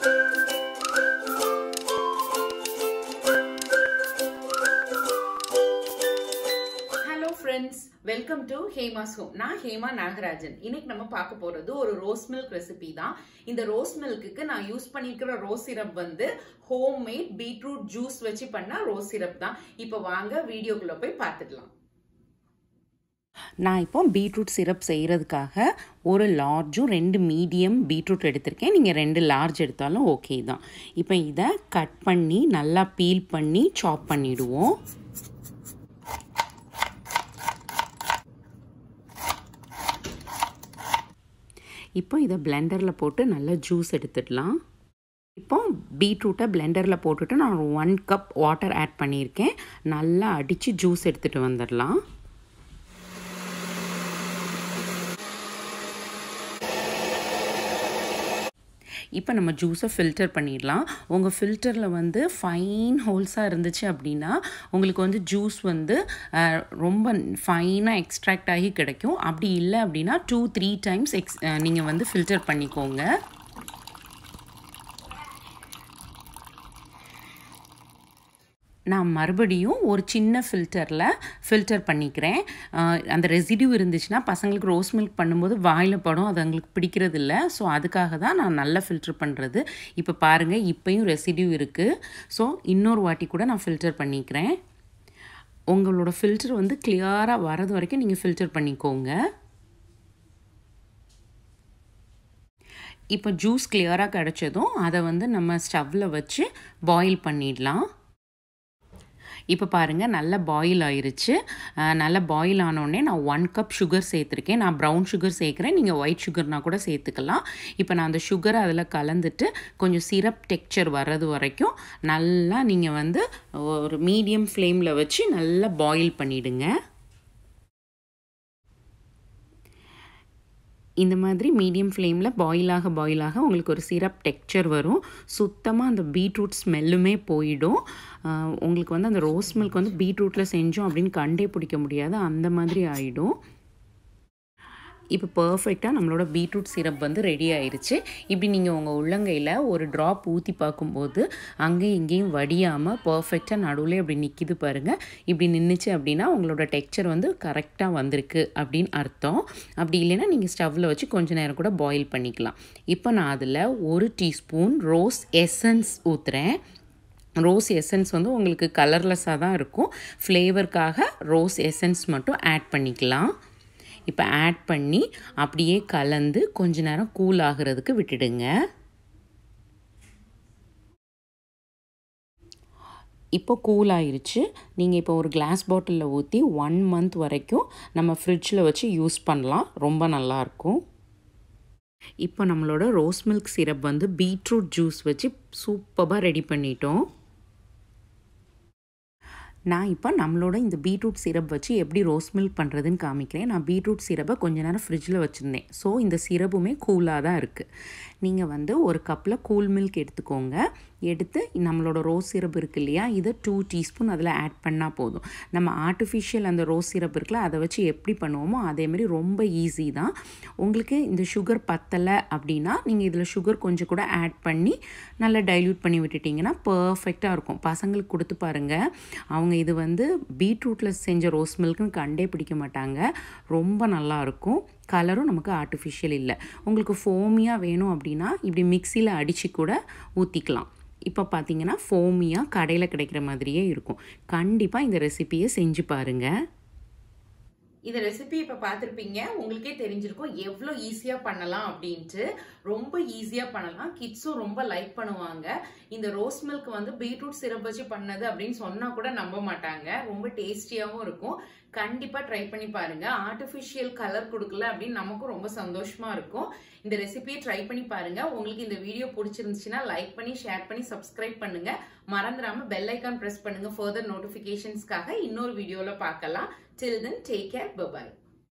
hello friends welcome to Hema's home நான் ஹேமா நாகராஜன் இன்னைக்கு நம்ம பார்க்க போறது ஒரு ரோஸ் மில்க் ரெசிபி தான் இந்த ரோஸ் மில்க்குக்கு நான் யூஸ் பண்ணிருக்கிற ரோஸ் சிரப் வந்து ஹோம் மேட் பீட்ரூட் ஜூஸ் வச்சு பண்ண ரோஸ் சிரப் தான் இப்போ வாங்க வீடியோக்குள்ள போய் பார்த்துடலாம் நான் இப்போ பீட்ரூட் சிரப் செய்கிறதுக்காக ஒரு லார்ஜும் ரெண்டு மீடியம் பீட்ரூட் எடுத்திருக்கேன் நீங்கள் ரெண்டு லார்ஜ் எடுத்தாலும் ஓகே தான் இப்போ இதை கட் பண்ணி நல்லா பீல் பண்ணி சாப் பண்ணிவிடுவோம் இப்போ இதை பிளெண்டரில் போட்டு நல்லா ஜூஸ் எடுத்துடலாம் இப்போ பீட்ரூட்டை பிளெண்டரில் போட்டுட்டு நான் ஒன் கப் வாட்டர் ஆட் பண்ணியிருக்கேன் நல்லா அடித்து ஜூஸ் எடுத்துகிட்டு வந்துடலாம் இப்போ நம்ம ஜூஸை ஃபில்டர் பண்ணிடலாம் உங்கள் ஃபில்டரில் வந்து ஃபைன் ஹோல்ஸாக இருந்துச்சு அப்படின்னா உங்களுக்கு வந்து ஜூஸ் வந்து ரொம்ப ஃபைனாக எக்ஸ்ட்ராக்ட் ஆகி கிடைக்கும் அப்படி இல்லை அப்படின்னா டூ த்ரீ டைம்ஸ் எக்ஸ் நீங்கள் வந்து ஃபில்டர் பண்ணிக்கோங்க நான் மறுபடியும் ஒரு சின்ன ஃபில்டரில் ஃபில்டர் பண்ணிக்கிறேன் அந்த ரெசிடியூ இருந்துச்சுன்னா பசங்களுக்கு ரோஸ் மில்க் பண்ணும்போது வாயில் படும் அது அவங்களுக்கு பிடிக்கிறது இல்லை ஸோ அதுக்காக தான் நான் நல்லா ஃபில்டர் பண்ணுறது இப்போ பாருங்கள் இப்போயும் ரெசிடியூ இருக்குது ஸோ இன்னொரு வாட்டி கூட நான் ஃபில்டர் பண்ணிக்கிறேன் உங்களோட ஃபில்டர் வந்து கிளியராக வரது வரைக்கும் நீங்கள் ஃபில்டர் பண்ணிக்கோங்க இப்போ ஜூஸ் கிளியராக கிடச்சதும் அதை வந்து நம்ம ஸ்டவ்வில் வச்சு பாயில் பண்ணிடலாம் இப்போ பாருங்கள் நல்லா பாயில் ஆயிருச்சு நல்லா பாயில் ஆனோடனே நான் ஒன் கப் சுகர் சேர்த்துருக்கேன் நான் ப்ரௌன் சுகர் சேர்க்குறேன் நீங்கள் ஒயிட் சுகர்னால் கூட சேர்த்துக்கலாம் இப்போ நான் அந்த சுகரை அதில் கலந்துட்டு கொஞ்சம் சிரப் டெக்ஸ்சர் வர்றது வரைக்கும் நல்லா நீங்கள் வந்து ஒரு மீடியம் ஃப்ளேமில் வச்சு நல்லா பாயில் பண்ணிவிடுங்க இந்த மாதிரி மீடியம் ஃப்ளேமில் பாயிலாக பாயிலாக உங்களுக்கு ஒரு சிரப் டெக்ஸ்சர் வரும் சுத்தமாக அந்த பீட்ரூட் ஸ்மெல்லுமே போயிடும் உங்களுக்கு வந்து அந்த ரோஸ் மில்க் வந்து பீட்ரூட்டில் செஞ்சோம் அப்படின்னு கண்டே பிடிக்க முடியாது அந்த மாதிரி ஆகிடும் இப்போ பர்ஃபெக்டாக நம்மளோட பீட்ரூட் சிரப் வந்து ரெடி ஆயிடுச்சு இப்படி நீங்கள் உங்கள் உள்ளங்கையில் ஒரு ட்ராப் ஊற்றி பார்க்கும்போது அங்கேயும் இங்கேயும் வடியாமல் பர்ஃபெக்டாக நடுவில் இப்படி நிற்கிது பாருங்கள் இப்படி நின்றுச்சு அப்படின்னா உங்களோட டெக்ஸ்சர் வந்து கரெக்டாக வந்திருக்கு அப்படின்னு அர்த்தம் அப்படி இல்லைன்னா நீங்கள் ஸ்டவ்வில் வச்சு கொஞ்ச நேரம் கூட பாயில் பண்ணிக்கலாம் இப்போ நான் அதில் ஒரு டீஸ்பூன் ரோஸ் எசன்ஸ் ஊற்றுறேன் ரோஸ் எசன்ஸ் வந்து உங்களுக்கு கலர்லெஸ்ஸாக தான் இருக்கும் ஃப்ளேவருக்காக ரோஸ் எசன்ஸ் மட்டும் ஆட் பண்ணிக்கலாம் இப்போ ஆட் பண்ணி அப்படியே கலந்து கொஞ்ச நேரம் கூல் ஆகிறதுக்கு விட்டுடுங்க இப்போ கூல் ஆயிருச்சு நீங்கள் இப்போ ஒரு கிளாஸ் பாட்டிலில் ஊற்றி ஒன் மந்த் வரைக்கும் நம்ம ஃப்ரிட்ஜில் வச்சு யூஸ் பண்ணலாம் ரொம்ப நல்லாயிருக்கும் இப்போ நம்மளோட ரோஸ் மில்க் சிரப் வந்து பீட்ரூட் ஜூஸ் வச்சு சூப்பராக ரெடி பண்ணிட்டோம் நான் இப்போ நம்மளோட இந்த பீட்ரூட் சிரப் வச்சு எப்படி ரோஸ் மில்க் பண்ணுறதுன்னு காமிக்கிறேன் நான் பீட்ரூட் சிரப்பை கொஞ்ச நேரம் ஃப்ரிட்ஜில் வச்சுருந்தேன் ஸோ இந்த சிரப்புமே கூலாக தான் இருக்குது நீங்கள் வந்து ஒரு கப்பில் கூல் மில்க் எடுத்துக்கோங்க எடுத்து நம்மளோட ரோஸ் சிரப் இருக்கு இல்லையா இதை டூ டீஸ்பூன் அதில் ஆட் பண்ணால் போதும் நம்ம ஆர்டிஃபிஷியல் அந்த ரோஸ் சிரப் இருக்குல்ல அதை வச்சு எப்படி பண்ணுவோமோ அதேமாதிரி ரொம்ப ஈஸி தான் உங்களுக்கு இந்த சுகர் பத்தலை அப்படின்னா நீங்கள் இதில் சுகர் கொஞ்சம் கூட ஆட் பண்ணி நல்லா டைல்யூட் பண்ணி விட்டுட்டிங்கன்னா பர்ஃபெக்டாக இருக்கும் பசங்களுக்கு கொடுத்து பாருங்கள் அவங்க இது வந்து பீட்ரூட்டில் செஞ்ச ரோஸ் மில்க்னு கண்டே பிடிக்க மாட்டாங்க ரொம்ப நல்லாயிருக்கும் கலரும் நமக்கு ஆர்டிஃபிஷியல் இல்லை உங்களுக்கு ஃபோமியாக வேணும் அப்படின்னா இப்படி மிக்சியில் அடித்து கூட ஊற்றிக்கலாம் இப்போ பார்த்தீங்கன்னா ஃபோமியாக கடையில் கிடைக்கிற மாதிரியே இருக்கும் கண்டிப்பாக இந்த ரெசிபியை செஞ்சு பாருங்கள் இந்த ரெசிபி இப்போ பார்த்துருப்பீங்க உங்களுக்கே தெரிஞ்சிருக்கும் எவ்வளோ ஈஸியாக பண்ணலாம் அப்படின்ட்டு ரொம்ப ஈஸியாக பண்ணலாம் கிட்ஸும் ரொம்ப லைக் பண்ணுவாங்க இந்த ரோஸ் மில்க் வந்து பீட்ரூட் சிரப் வச்சு பண்ணது அப்படின்னு சொன்னால் கூட நம்ப மாட்டாங்க ரொம்ப டேஸ்டியாகவும் இருக்கும் கண்டிப்பாக ட்ரை பண்ணி பாருங்க ஆர்டிஃபிஷியல் கலர் கொடுக்கல அப்படின்னு நமக்கும் ரொம்ப சந்தோஷமா இருக்கும் இந்த ரெசிபியை ட்ரை பண்ணி பாருங்க உங்களுக்கு இந்த வீடியோ பிடிச்சிருந்துச்சுன்னா லைக் பண்ணி ஷேர் பண்ணி சப்ஸ்கிரைப் பண்ணுங்க மறந்துடாம பெல் ஐக்கான் பிரஸ் பண்ணுங்க ஃபர்தர் நோட்டிபிகேஷன்ஸ்க்காக இன்னொரு வீடியோல பார்க்கலாம் till then take care bye bye